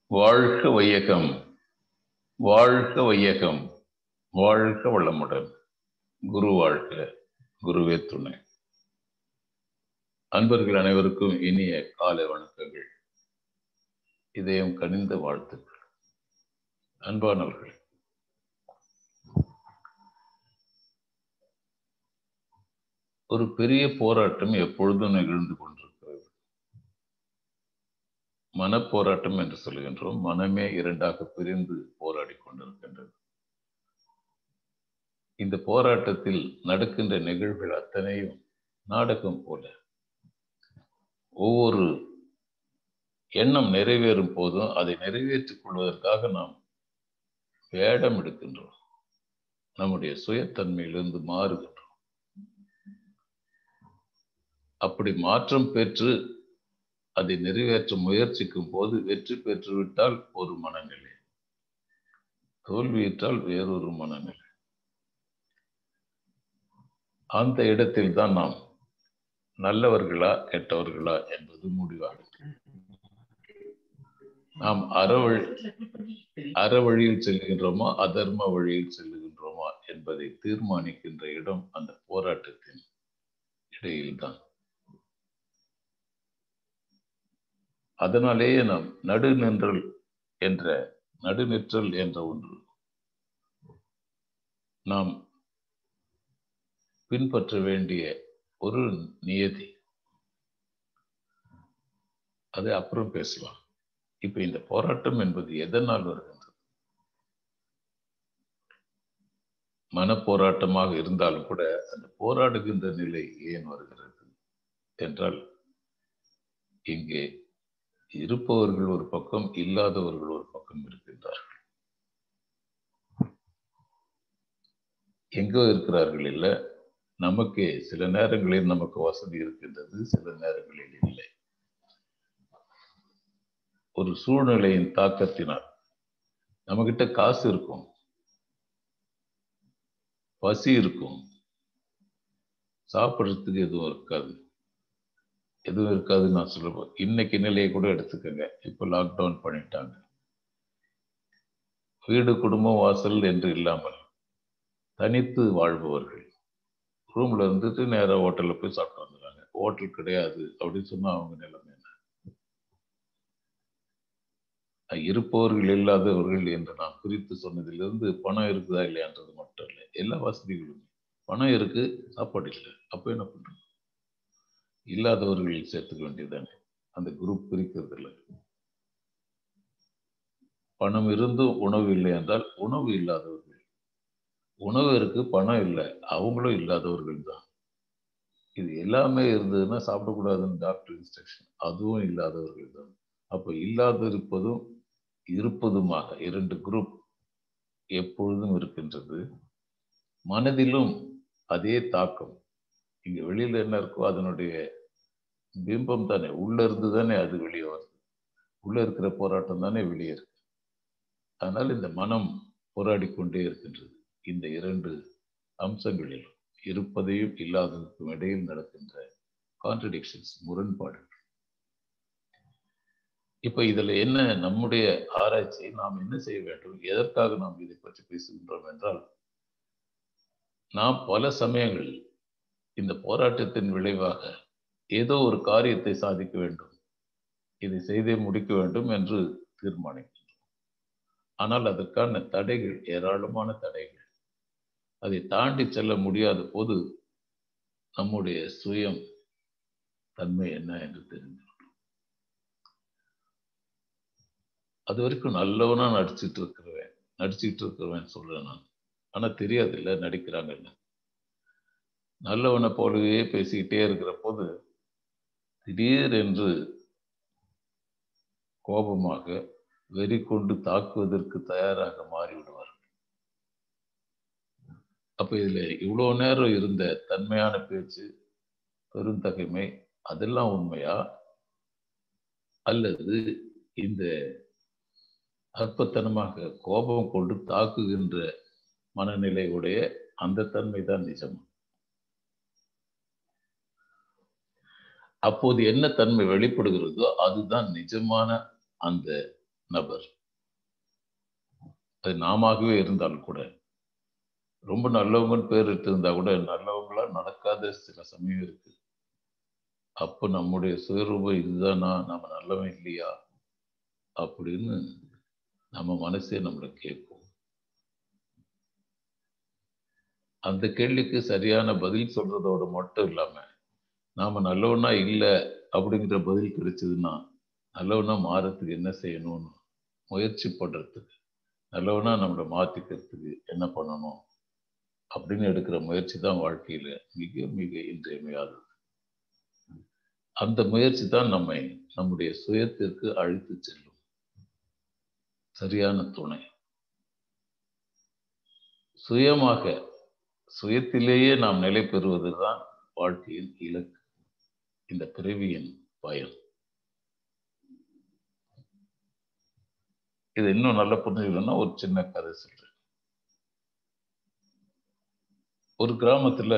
வாழ்க வையகம் வாழ்க வையகம் வாழ்க வளமுடன் குரு வாழ்க குருவே துணை அன்பர்கள் அனைவருக்கும் இனிய காலை வணக்கங்கள் இதயம் கனிந்த வாழ்த்துக்கள் அன்பானவர்கள் ஒரு பெரிய போராட்டம் எப்பொழுதும் நிகழ்ந்து கொண்டிருக்கிறது மனப்போராட்டம் என்று சொல்கின்றோம் மனமே இரண்டாக பிரிந்து போராடி கொண்டிருக்கின்றது இந்த போராட்டத்தில் நடக்கின்ற நிகழ்வுகள் அத்தனையும் நாடகம் போல ஒவ்வொரு எண்ணம் நிறைவேறும் போதும் அதை நிறைவேற்றிக் கொள்வதற்காக நாம் வேடம் எடுக்கின்றோம் நம்முடைய சுயத்தன்மையிலிருந்து மாறுகின்றோம் அப்படி மாற்றம் பெற்று அதை நிறைவேற்ற முயற்சிக்கும் போது வெற்றி பெற்றுவிட்டால் ஒரு மனநிலை தோல்வியிட்டால் வேறொரு மனநிலை அந்த இடத்தில் தான் நாம் நல்லவர்களா கெட்டவர்களா என்பது முடிவாகும் நாம் அறவழி அறவழியில் செல்கின்றோமா அதர்ம வழியில் செல்லுகின்றோமா என்பதை தீர்மானிக்கின்ற இடம் அந்த போராட்டத்தின் இடையில்தான் அதனாலேயே நாம் நடுநின்றல் என்ற நடுநிற்றல் என்ற ஒன்று நாம் பின்பற்ற வேண்டிய ஒரு நியதி அதை அப்புறம் பேசலாம் இப்ப இந்த போராட்டம் என்பது எதனால் வருகின்றது மனப்போராட்டமாக இருந்தாலும் கூட அந்த போராடுகின்ற நிலை ஏன் வருகிறது என்றால் இங்கே இருப்பவர்கள் ஒரு பக்கம் இல்லாதவர்கள் ஒரு பக்கம் இருக்கின்றார்கள் எங்கோ இருக்கிறார்கள் இல்லை நமக்கே சில நேரங்களில் நமக்கு வசதி இருக்கின்றது சில நேரங்களில் இல்லை ஒரு சூழ்நிலையின் தாக்கத்தினால் நம்மகிட்ட காசு இருக்கும் பசி இருக்கும் சாப்பிட்றதுக்கு எதுவும் இருக்காது எதுவும் இருக்காதுன்னு நான் சொல்லுவேன் இன்னைக்கு நிலையை கூட எடுத்துக்கோங்க இப்போ லாக்டவுன் பண்ணிட்டாங்க வீடு குடும்பம் வாசல் என்று இல்லாமல் தனித்து வாழ்பவர்கள் ரூம்ல இருந்துட்டு நேராக ஹோட்டலில் போய் சாப்பிட்டு வந்துடுறாங்க ஹோட்டல் கிடையாது அப்படின்னு சொன்னா அவங்க நிலைமை என்ன இருப்பவர்கள் இல்லாதவர்கள் என்று நான் குறித்து சொன்னதிலிருந்து பணம் இருக்குதா இல்லையான்றது மட்டும் இல்லை எல்லா வசதிகளும் பணம் இருக்கு சாப்பாடு இல்லை அப்போ என்ன பண்றோம் இல்லாதவர்கள் சேர்த்துக்க வேண்டியதானே அந்த குரூப் பிரிக்கிறது இல்லை பணம் இருந்தும் உணவு இல்லை என்றால் உணவு இல்லாதவர்கள் உணவு இருக்கு பணம் இல்லை அவங்களும் இல்லாதவர்கள் தான் இது எல்லாமே இருந்ததுன்னா சாப்பிடக்கூடாதுன்னு டாக்டர் இன்ஸ்ட்ரக்ஷன் அதுவும் இல்லாதவர்கள் தான் அப்போ இல்லாத இருப்பதும் இருப்பதுமாக இரண்டு குரூப் எப்பொழுதும் இருக்கின்றது மனதிலும் அதே தாக்கம் இங்க வெளியில என்ன இருக்கோ அதனுடைய பிம்பம் தானே உள்ள இருந்து தானே அது வெளியே வருது உள்ள இருக்கிற போராட்டம் தானே வெளியே இருக்கு அதனால் இந்த மனம் போராடி கொண்டே இருக்கின்றது இந்த இரண்டு அம்சங்களில் இருப்பதையும் இல்லாததுக்கும் இடையில் நடக்கின்ற கான்ட்ரடிக்ஷன்ஸ் முரண்பாடு இப்ப இதுல என்ன நம்முடைய ஆராய்ச்சி நாம் என்ன செய்ய வேண்டும் எதற்காக நாம் இதை பற்றி பேசுகின்றோம் என்றால் நாம் பல சமயங்களில் இந்த போராட்டத்தின் விளைவாக ஏதோ ஒரு காரியத்தை சாதிக்க வேண்டும் இதை செய்தே முடிக்க வேண்டும் என்று தீர்மானிக்கின்றோம் ஆனால் அதற்கான தடைகள் ஏராளமான தடைகள் அதை தாண்டி செல்ல முடியாத போது நம்முடைய சுயம் தன்மை என்ன என்று தெரிந்து அது வரைக்கும் நல்லவனா நடிச்சிட்டு இருக்கிறவன் நடிச்சிட்டு இருக்கிறவன் சொல்றேன் நான் ஆனா தெரியாது இல்லை நடிக்கிறாங்கன்னு நல்லவனை போலவே பேசிக்கிட்டே இருக்கிற போது திடீரென்று கோபமாக வெறி கொண்டு தாக்குவதற்கு தயாராக மாறிவிடுவார்கள் அப்ப இதுல இவ்வளவு நேரம் இருந்த தன்மையான பேச்சு பெருந்தகைமை அதெல்லாம் உண்மையா அல்லது இந்த அற்பத்தனமாக கோபம் கொண்டு தாக்குகின்ற மனநிலை உடைய அந்த தன்மை தான் நிஜம் அப்போது என்ன தன்மை வெளிப்படுகிறதோ அதுதான் நிஜமான அந்த நபர் அது நாமவே இருந்தாலும் கூட ரொம்ப நல்லவங்கன்னு பேர் எடுத்திருந்தா கூட நல்லவங்களா நடக்காத சில சமயம் இருக்கு அப்போ நம்முடைய சுயரூபம் இதுதானா நம்ம நல்லவன் இல்லையா அப்படின்னு நம்ம மனசே நம்மளை கேட்கும் அந்த கேள்விக்கு சரியான பதில் சொல்றதோட மட்டும் இல்லாம நாம நல்லவனா இல்லை அப்படிங்கிற பதில் கிடைச்சதுன்னா நல்லவனா மாறத்துக்கு என்ன செய்யணும்னு முயற்சி பண்றதுக்கு நல்லவனா நம்மளை மாத்திக்கிறதுக்கு என்ன பண்ணணும் அப்படின்னு எடுக்கிற முயற்சி தான் வாழ்க்கையில மிக மிக இன்றியமையாதது அந்த முயற்சி தான் நம்மை நம்முடைய சுயத்திற்கு அழைத்து செல்லும் சரியான துணை சுயமாக சுயத்திலேயே நாம் நிலை பெறுவது தான் வாழ்க்கையின் இலக்கு இந்த பிறவியின் பயன் இது இன்னும் நல்ல புரிஞ்சுக்கணும்னா ஒரு சின்ன கதை சொல்றேன் ஒரு கிராமத்துல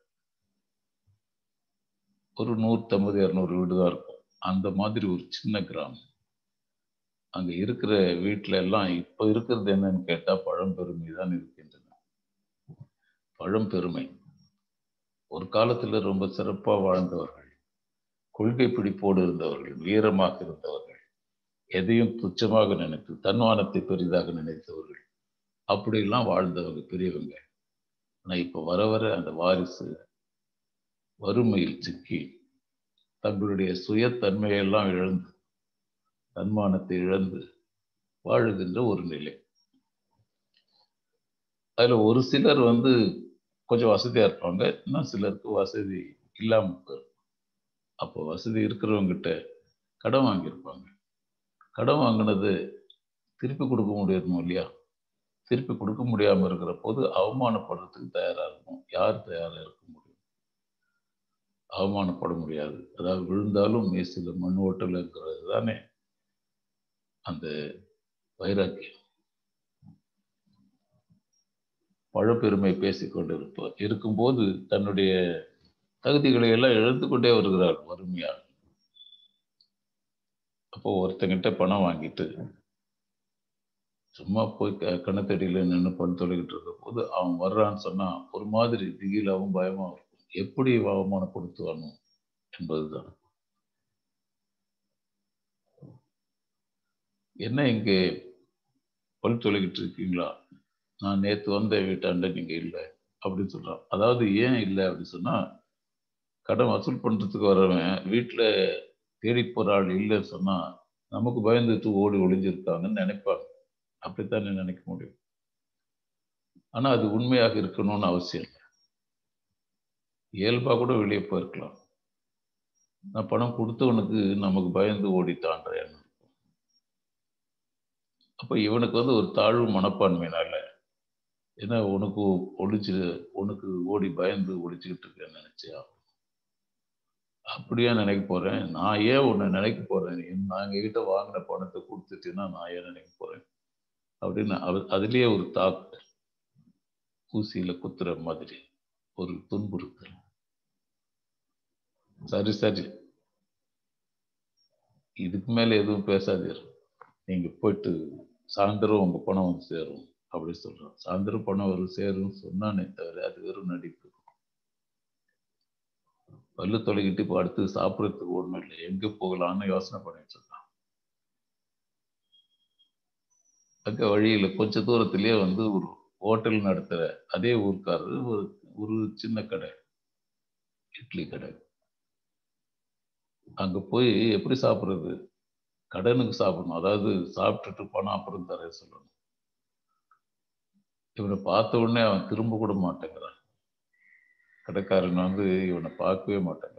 ஒரு நூற்றம்பது இரநூறு வீடு தான் இருக்கும் அந்த மாதிரி ஒரு சின்ன கிராமம் அங்க இருக்கிற வீட்டுல எல்லாம் இப்ப இருக்கிறது என்னன்னு கேட்டா பழம்பெருமை தான் இருக்கின்றன பழம்பெருமை ஒரு காலத்துல ரொம்ப சிறப்பா வாழ்ந்தவர்கள் கொள்கை பிடிப்போடு இருந்தவர்கள் வீரமாக இருந்தவர்கள் எதையும் துச்சமாக நினைத்து தன்மானத்தை பெரிதாக நினைத்தவர்கள் அப்படியெல்லாம் வாழ்ந்தவங்க பெரியவங்க ஆனா இப்ப வர வர அந்த வாரிசு வறுமையில் சிக்கி தங்களுடைய சுயத்தன்மையெல்லாம் இழந்து தன்மானத்தை இழந்து வாழுகின்ற ஒரு நிலை அதுல ஒரு சிலர் வந்து கொஞ்சம் வசதியா இருப்பாங்க இன்னும் சிலருக்கு வசதி இல்லாம போயிடும் அப்போ வசதி இருக்கிறவங்கிட்ட கடன் வாங்கியிருப்பாங்க கடன் வாங்கினது திருப்பி கொடுக்க முடியணும் இல்லையா திருப்பி கொடுக்க முடியாம இருக்கிற போது அவமானப்படுறதுக்கு தயாரா இருக்கும் யார் தயாரா இருக்க முடியும் அவமானப்பட முடியாது அதாவது விழுந்தாலும் மேசில மண் ஓட்டல இருக்கிறது தானே அந்த வைராக்கியம் பழப்பெருமை பேசிக்கொண்டு இருப்பார் இருக்கும்போது தன்னுடைய தகுதிகளை எல்லாம் இழந்து கொண்டே வருகிறார் வறுமையால் அப்போ ஒருத்தங்கிட்ட பணம் வாங்கிட்டு சும்மா போய் க கணத்தடியில நின்று பணம் தொலைகிட்டு இருக்க போது அவன் வர்றான்னு சொன்னா ஒரு மாதிரி திகிலாவும் பயமா இருக்கும் எப்படி அவமானப்படுத்துவானோ என்பதுதான் என்ன இங்கே பல் தொலைகிட்டு இருக்கீங்களா நான் நேற்று வந்த வீட்டாண்ட நீங்க இல்லை அப்படின்னு சொல்றான் அதாவது ஏன் இல்லை அப்படின்னு சொன்னா கடன் வசூல் பண்றதுக்கு வரவன் வீட்டுல தேடி போற ஆள் இல்லைன்னு சொன்னா நமக்கு பயந்துட்டு ஓடி ஒளிஞ்சிருக்காங்கன்னு நினைப்பாங்க அப்படித்தானே நினைக்க முடியும் ஆனா அது உண்மையாக இருக்கணும்னு அவசியம் இல்லை இயல்பா கூட வெளியே போயிருக்கலாம் நான் பணம் கொடுத்தவனுக்கு நமக்கு பயந்து ஓடித்தான்ற எண்ணம் அப்ப இவனுக்கு வந்து ஒரு தாழ்வு மனப்பான்மையினால ஏன்னா உனக்கு ஒழிச்சு உனக்கு ஓடி பயந்து ஒழிச்சுக்கிட்டு இருக்கேன்னு நினைச்சியா அப்படியா நினைக்க போறேன் நான் ஏன் உன்னை நினைக்க போறேன் நான் எங்ககிட்ட வாங்கின பணத்தை கொடுத்துட்டேன்னா நான் ஏன் நினைக்க போறேன் அப்படின்னு அவ அதுலயே ஒரு தாக்கு ஊசியில குத்துற மாதிரி ஒரு துன்புறுத்தல் சரி சரி இதுக்கு மேல எதுவும் பேசாதீர் நீங்க போயிட்டு சாயந்தரம் உங்க பணம் வந்து சேரும் அப்படி சொல்றான் சாயந்தரம் பணம் வரும் சேரும் சொன்னானே தவிர அது வெறும் நடிப்பு பல்லு தொலைகிட்டு இப்போ அடுத்து சாப்பிட்றதுக்கு ஒண்ணும் இல்லை எங்க போகலான்னு யோசனை பண்ணிட்டு இருக்கான் அங்க வழியில கொஞ்ச தூரத்திலேயே வந்து ஒரு ஹோட்டல் நடத்துற அதே ஊர்க்காரர் ஒரு ஒரு சின்ன கடை இட்லி கடை அங்க போய் எப்படி சாப்பிட்றது கடனுக்கு சாப்பிடணும் அதாவது சாப்பிட்டுட்டு பணம் அப்புறம் தர சொல்லணும் இவனை பார்த்த உடனே அவன் திரும்ப கூட மாட்டேங்கிறான் கடைக்காரன் வந்து இவனை பார்க்கவே மாட்டேங்கிறான்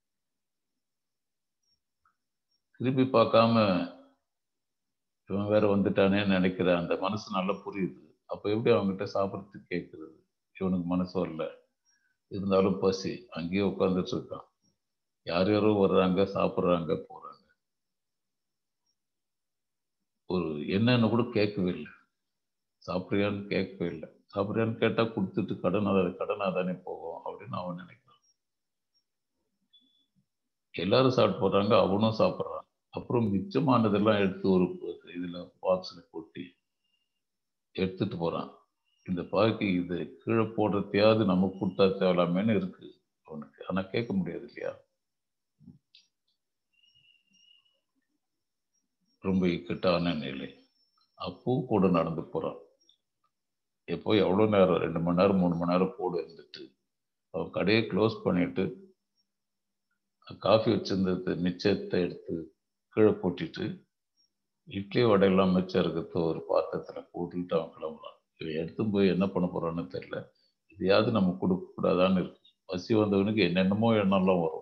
திருப்பி பார்க்காம இவன் வேற வந்துட்டானேன்னு நினைக்கிற அந்த மனசு நல்லா புரியுது அப்போ எப்படி அவங்ககிட்ட சாப்பிட்றதுக்கு கேட்கறது இவனுக்கு மனசு வரல இருந்தாலும் பசி அங்கேயே உட்காந்துட்டு இருக்கான் யார் யாரோ வர்றாங்க சாப்பிட்றாங்க போறாங்க ஒரு என்னன்னு கூட கேட்கவே இல்லை சாப்பிட்றியான்னு கேட்கவே இல்லை சாப்பிட்றியான்னு கேட்டா கொடுத்துட்டு கடன் கடனா தானே போகும் அப்படின்னு அவன் நினைக்கிறான் எல்லாரும் சாப்பிட்டு போறாங்க அவனும் சாப்பிட்றான் அப்புறம் மிச்சமானதெல்லாம் எடுத்து ஒரு இதில் பாக்ஸில் கொட்டி எடுத்துட்டு போகிறான் இந்த பாக்கி இது கீழே போடுறதையாவது நம்ம கொடுத்தா தேவலாமேன்னு இருக்கு அவனுக்கு ஆனால் கேட்க முடியாது இல்லையா ரொம்ப இக்கட்டான நிலை அப்பவும் கூட நடந்து போகிறான் எப்போ எவ்வளோ நேரம் ரெண்டு மணி நேரம் மூணு மணி நேரம் கூட இருந்துட்டு அவன் கடையை க்ளோஸ் பண்ணிட்டு காஃபி வச்சிருந்தது மிச்சத்தை எடுத்து கீழே போட்டிட்டு இட்லி வடையெல்லாம் மிச்சம் இருக்கிறது ஒரு பாத்திரத்தில் போட்டுக்கிட்டு அவன் கிளம்புறான் இவன் எடுத்து போய் என்ன பண்ண போறான்னு தெரியல இதையாவது நம்ம கொடுக்க கூடாதான்னு இருக்கு பசி வந்தவனுக்கு என்னென்னமோ எண்ணம்லாம் வரும்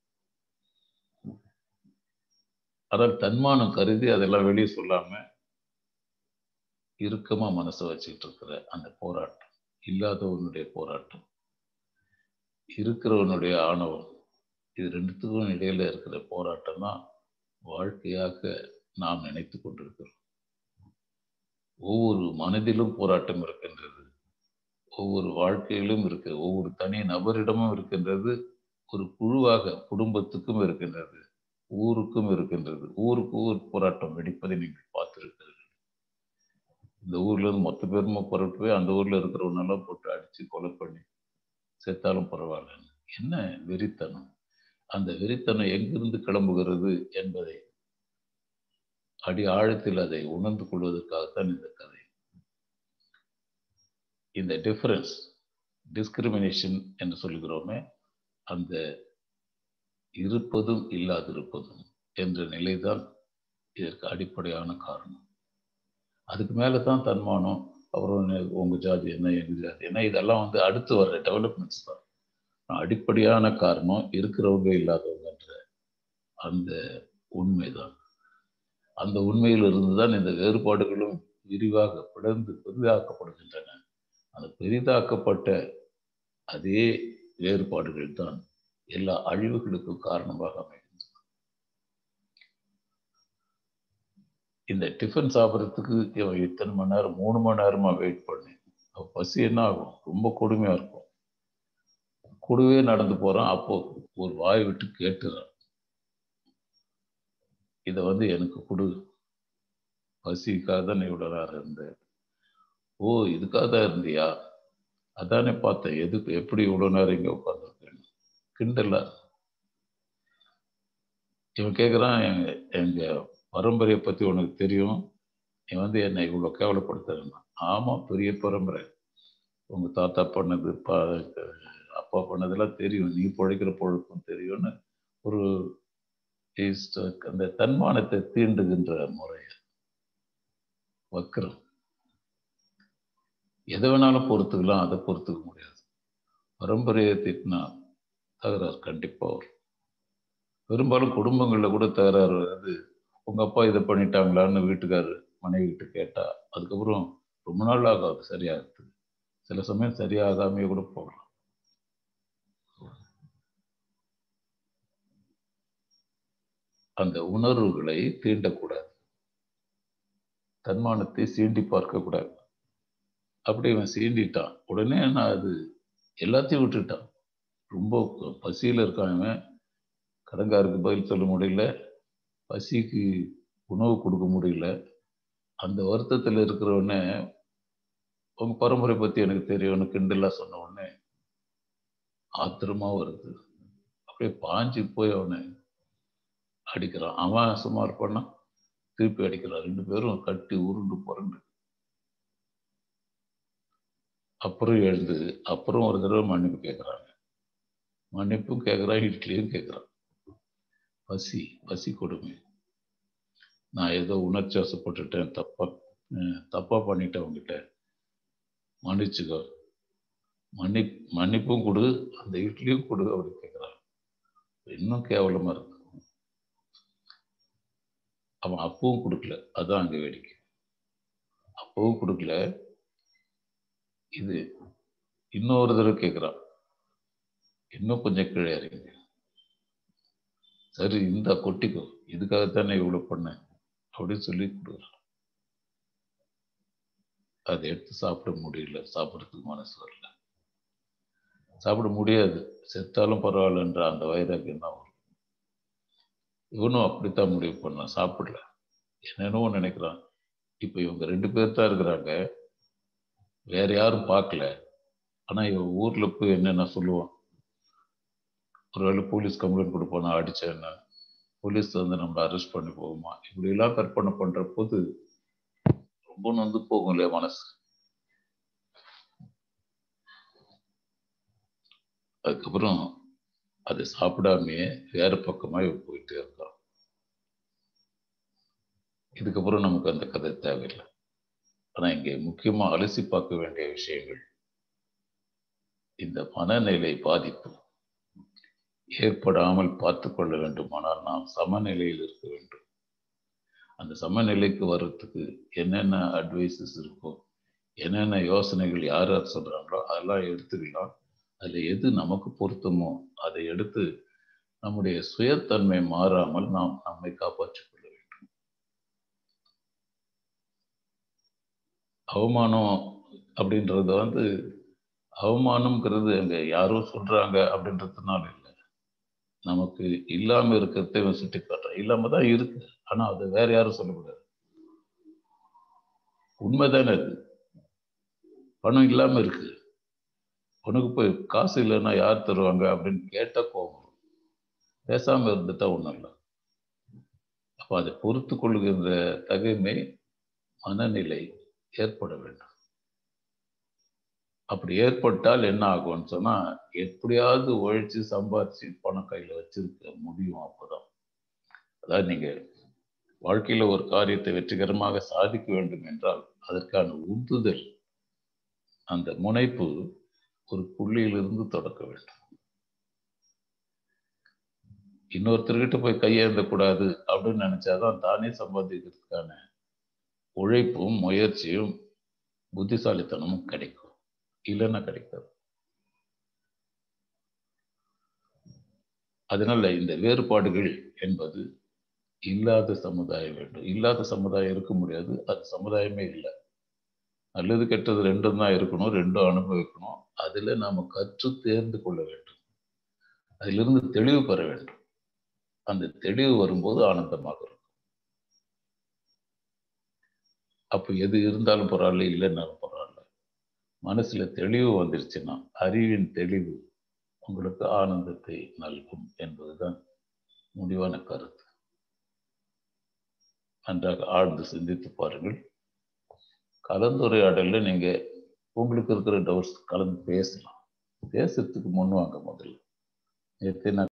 ஆனால் தன்மானம் கருதி அதெல்லாம் வெளியே சொல்லாம இறுக்கமா மனசை வச்சுக்கிட்டு இருக்கிற அந்த போராட்டம் இல்லாதவனுடைய போராட்டம் இருக்கிறவனுடைய ஆணவம் இது ரெண்டுத்துக்கும் இடையில இருக்கிற போராட்டம் தான் வாழ்க்கையாக நாம் நினைத்து கொண்டிருக்கிறோம் ஒவ்வொரு மனதிலும் போராட்டம் இருக்கின்றது ஒவ்வொரு வாழ்க்கையிலும் இருக்கு ஒவ்வொரு தனி நபரிடமும் இருக்கின்றது ஒரு குழுவாக குடும்பத்துக்கும் இருக்கின்றது ஊருக்கும் இருக்கின்றது ஊருக்கு ஊர் போராட்டம் வெடிப்பதை நீங்கள் பார்த்திருக்கிறீர்கள் இந்த ஊர்ல இருந்து மொத்த பேருமா புறட்டு போய் அந்த ஊர்ல இருக்கிறவனெல்லாம் போட்டு அடிச்சு கொலை பண்ணி செத்தாலும் பரவாயில்ல என்ன வெறித்தனம் அந்த வெறித்தனம் எங்கிருந்து கிளம்புகிறது என்பதை அடி ஆழத்தில் அதை உணர்ந்து கொள்வதற்காகத்தான் இந்த கதை இந்த டிஃபரன்ஸ் டிஸ்கிரிமினேஷன் என்று சொல்லுகிறோமே அந்த இருப்பதும் இல்லாதிருப்பதும் என்ற நிலைதான் இதற்கு அடிப்படையான காரணம் அதுக்கு மேலே தான் தன்மானம் அப்புறம் உங்க ஜாதி என்ன எங்க ஜாதி என்ன இதெல்லாம் வந்து அடுத்து வர்ற டெவலப்மெண்ட்ஸ் தான் அடிப்படையான காரணம் இருக்கிறவங்க இல்லாதவங்கன்ற அந்த உண்மைதான் அந்த உண்மையிலிருந்து தான் இந்த வேறுபாடுகளும் விரிவாக பிளந்து பெரிதாக்கப்படுகின்றன அந்த பெரிதாக்கப்பட்ட அதே வேறுபாடுகள் தான் எல்லா அழிவுகளுக்கும் காரணமாக அமைகின்றன இந்த டிஃபன் சாப்பிட்றதுக்கு இவன் இத்தனை மணி நேரம் மூணு மணி நேரமா வெயிட் பண்ணி பசி என்ன ஆகும் ரொம்ப கொடுமையா இருக்கும் கூடவே நடந்து போறான் அப்போ ஒரு வாய் விட்டு கேட்டுறான் இதை வந்து எனக்கு கொடு பசிக்காக தான் இவ்வளோ நேரம் இருந்தேன் ஓ இதுக்காக தான் இருந்தியா அதானே பார்த்தேன் எதுக்கு எப்படி இவ்வளோ நேரம் இங்கே உட்காந்துருக்கேன் கிண்டல இவன் கேட்குறான் எங்க எங்க பரம்பரையை பற்றி உனக்கு தெரியும் நீ வந்து என்னை இவ்வளோ கேவலப்படுத்துறேன்னா ஆமாம் பெரிய பரம்பரை உங்கள் தாத்தா பண்ணது பா அப்பா பண்ணதெல்லாம் தெரியும் நீ பிழைக்கிற பொழுக்கும் தெரியும்னு ஒரு அந்த தன்மானத்தை தீண்டுகின்ற முறை வக்கரம் எதை வேணாலும் பொறுத்துக்கலாம் அதை பொறுத்துக்க முடியாது பரம்பரையை திட்டினா தகராறு கண்டிப்பாக வரும் பெரும்பாலும் குடும்பங்களில் கூட தகராறு வருது உங்கள் அப்பா இதை பண்ணிட்டாங்களான்னு வீட்டுக்காரர் மனைவி கிட்ட கேட்டா அதுக்கப்புறம் ரொம்ப நாள் ஆகாது சரியாகுது சில சமயம் சரியாகாமையே கூட போகலாம் அந்த உணர்வுகளை தீண்டக்கூடாது தன்மானத்தை சீண்டி பார்க்கக்கூடாது அப்படி இவன் சீண்டிட்டான் உடனே நான் அது எல்லாத்தையும் விட்டுட்டான் ரொம்ப பசியில் இருக்கான் இவன் கடங்காருக்கு பதில் சொல்ல முடியல பசிக்கு உணவு கொடுக்க முடியல அந்த வருத்தத்தில் இருக்கிறவனே உங்க பரம்பரை பற்றி எனக்கு தெரியும்னு கிண்டலாக சொன்ன உடனே ஆத்திரமா வருது அப்படியே பாஞ்சு போய் அவனை அடிக்கிறான் அவன் சும்மா இருப்பான்னா திருப்பி அடிக்கிறான் ரெண்டு பேரும் கட்டி உருண்டு புரண்டு அப்புறம் எழுந்து அப்புறம் ஒரு தடவை மன்னிப்பு கேட்குறாங்க மன்னிப்பும் கேட்குறான் இட்லியும் கேட்குறான் பசி பசி கொடுமை நான் ஏதோ உணர்ச்சி வசப்பட்டுட்டேன் தப்பா தப்பா பண்ணிட்டேன் உங்ககிட்ட மன்னிச்சுக்கோ மன்னி மன்னிப்பும் கொடு அந்த இட்லியும் கொடு அப்படின்னு கேட்குறான் இன்னும் கேவலமா இருக்கு அவன் அப்பவும் கொடுக்கல அதான் அங்க வேடிக்கை அப்பவும் கொடுக்கல இது இன்னொரு தடவை கேட்குறான் இன்னும் கொஞ்சம் கீழே இறங்கி சரி இந்த கொட்டிக்கோ இதுக்காகத்தானே இவ்வளோ பண்ணேன் அப்படின்னு சொல்லி கொடுக்குறான் அதை எடுத்து சாப்பிட முடியல சாப்பிட்றதுக்கு மனசு வரல சாப்பிட முடியாது செத்தாலும் பரவாயில்லன்ற அந்த வைராக்கியம் தான் வரும் இவனும் அப்படித்தான் முடிவு பண்ணான் சாப்பிடல என்னென்னவோ நினைக்கிறான் இப்போ இவங்க ரெண்டு பேர் தான் இருக்கிறாங்க வேற யாரும் பார்க்கல ஆனா இவன் ஊர்ல போய் என்னென்ன சொல்லுவான் ஒருவேளை போலீஸ் கம்ப்ளைண்ட் கொடுப்பானா அடிச்சேன்னு போலீஸ் வந்து நம்மளை அரெஸ்ட் பண்ணி போகுமா இப்படி எல்லாம் கற்பனை பண்ற போது ரொம்ப நொந்து போகும் இல்லையா மனசு அதுக்கப்புறம் அதை சாப்பிடாமையே வேற பக்கமா இவன் போயிட்டே இருக்கான் இதுக்கப்புறம் நமக்கு அந்த கதை தேவையில்லை ஆனா இங்கே முக்கியமா அலசி பார்க்க வேண்டிய விஷயங்கள் இந்த மனநிலை பாதிப்பு ஏற்படாமல் பார்த்து கொள்ள வேண்டுமானால் நாம் சமநிலையில் இருக்க வேண்டும் அந்த சமநிலைக்கு வர்றதுக்கு என்னென்ன அட்வைசஸ் இருக்கோ என்னென்ன யோசனைகள் யார் யார் சொல்றாங்களோ அதெல்லாம் எடுத்துக்கலாம் அதில் எது நமக்கு பொருத்தமோ அதை எடுத்து நம்முடைய சுயத்தன்மை மாறாமல் நாம் நம்மை காப்பாற்றிக் கொள்ள வேண்டும் அவமானம் அப்படின்றது வந்து அவமானம்ங்கிறது அங்க யாரோ சொல்றாங்க அப்படின்றதுனால இல்லை நமக்கு இல்லாம இருக்கிறத இவன் சுட்டி காட்டுறான் இல்லாம தான் இருக்கு ஆனா அதை வேற யாரும் சொல்லக்கூடாது உண்மைதானே அது பணம் இல்லாம இருக்கு உனக்கு போய் காசு இல்லைன்னா யார் தருவாங்க அப்படின்னு கேட்ட கோபம் பேசாம இருந்துட்டா ஒண்ணும் இல்லை அப்ப அதை பொறுத்து கொள்கின்ற தகைமை மனநிலை ஏற்பட வேண்டும் அப்படி ஏற்பட்டால் என்ன ஆகும்னு சொன்னா எப்படியாவது உழைச்சு சம்பாதிச்சு பணம் கையில வச்சிருக்க முடியும் அப்போதான் அதாவது நீங்க வாழ்க்கையில ஒரு காரியத்தை வெற்றிகரமாக சாதிக்க வேண்டும் என்றால் அதற்கான உந்துதல் அந்த முனைப்பு ஒரு புள்ளியிலிருந்து தொடக்க வேண்டும் இன்னொருத்தர்கிட்ட போய் கையேந்த கூடாது அப்படின்னு நினைச்சாதான் தானே சம்பாதிக்கிறதுக்கான உழைப்பும் முயற்சியும் புத்திசாலித்தனமும் கிடைக்கும் இல்லைன்னா கிடைக்காது அதனால இந்த வேறுபாடுகள் என்பது இல்லாத சமுதாயம் வேண்டும் இல்லாத சமுதாயம் இருக்க முடியாது அது சமுதாயமே இல்லை நல்லது கெட்டது ரெண்டும் தான் இருக்கணும் ரெண்டும் அனுபவிக்கணும் அதுல நாம கற்று தேர்ந்து கொள்ள வேண்டும் அதிலிருந்து தெளிவு பெற வேண்டும் அந்த தெளிவு வரும்போது ஆனந்தமாக இருக்கும் அப்போ எது இருந்தாலும் பரவாயில்ல இல்லைன்னாலும் பரவாயில்ல மனசுல தெளிவு வந்துருச்சுன்னா அறிவின் தெளிவு உங்களுக்கு ஆனந்தத்தை நல்கும் என்பதுதான் முடிவான கருத்து நன்றாக ஆழ்ந்து சிந்தித்து பாருங்கள் கலந்துரையாடல்ல நீங்க உங்களுக்கு இருக்கிற டவுட்ஸ் கலந்து பேசலாம் பேசுறதுக்கு முன் வாங்க முதல்ல நேற்று நான்